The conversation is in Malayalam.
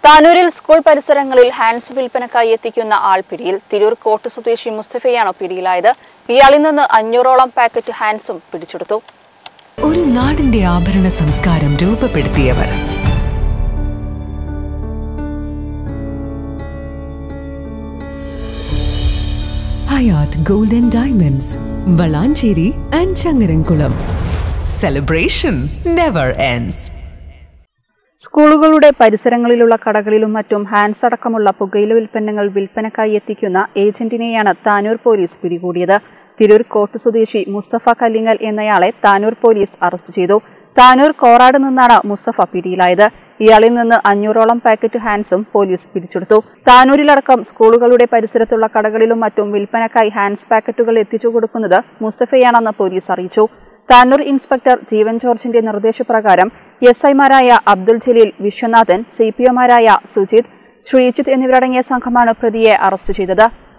താനൂരിൽ സ്കൂൾ പരിസരങ്ങളിൽ ഹാൻഡ്സ് വിൽപ്പനക്കായി എത്തിക്കുന്ന ആൾ പിടിയിൽ തിരൂർ കോട്ട് സ്വദേശി മുസ്തഫയാണ് പിടിയിലായത് ഇയാളിൽ നിന്ന് അഞ്ഞൂറോളം പാക്കറ്റ് ഹാൻഡ്സും പിടിച്ചെടുത്തു ഒരു നാടിന്റെ ആഭരണ സംസ്കാരം രൂപപ്പെടുത്തിയവർ Hayat golden diamonds Valanchery and Changaramkulam celebration never ends സ്കൂളുകളുടെ പരിസരങ്ങളിലുള്ള കടകളിലും മറ്റും ഹാൻഡ്സ് അടക്കമുള്ള പുകയില ഉൽപ്പന്നങ്ങൾ വിൽപ്പനക്കായി എത്തിക്കുന്ന ഏജന്റിനെയാണ് താനൂർ പോലീസ് പിടികൂടിയത് തിരൂർ കോട്ട് സ്വദേശി മുസ്തഫ കല്ലിങ്ങൽ എന്നയാളെ താനൂർ പോലീസ് അറസ്റ്റ് ചെയ്തു താനൂർ കോറാട് നിന്നാണ് മുസ്തഫ പിടിയിലായത് ഇയാളിൽ നിന്ന് അഞ്ഞൂറോളം പാക്കറ്റ് ഹാൻഡ്സും പോലീസ് പിടിച്ചെടുത്തു താനൂരിലടക്കം സ്കൂളുകളുടെ പരിസരത്തുള്ള കടകളിലും മറ്റും വിൽപ്പനക്കായി ഹാൻഡ്സ് പാക്കറ്റുകൾ എത്തിച്ചു കൊടുക്കുന്നത് മുസ്തഫയാണെന്ന് പോലീസ് അറിയിച്ചു താനൂർ ഇൻസ്പെക്ടർ ജീവൻ ജോർജിന്റെ നിർദ്ദേശപ്രകാരം എസ് ഐമാരായ അബ്ദുൽ ജലീൽ വിശ്വനാഥൻ സി പി ഒമാരായ സുജിത് ശ്രീജിത്ത് എന്നിവരടങ്ങിയ സംഘമാണ് പ്രതിയെ അറസ്റ്റ് ചെയ്തത്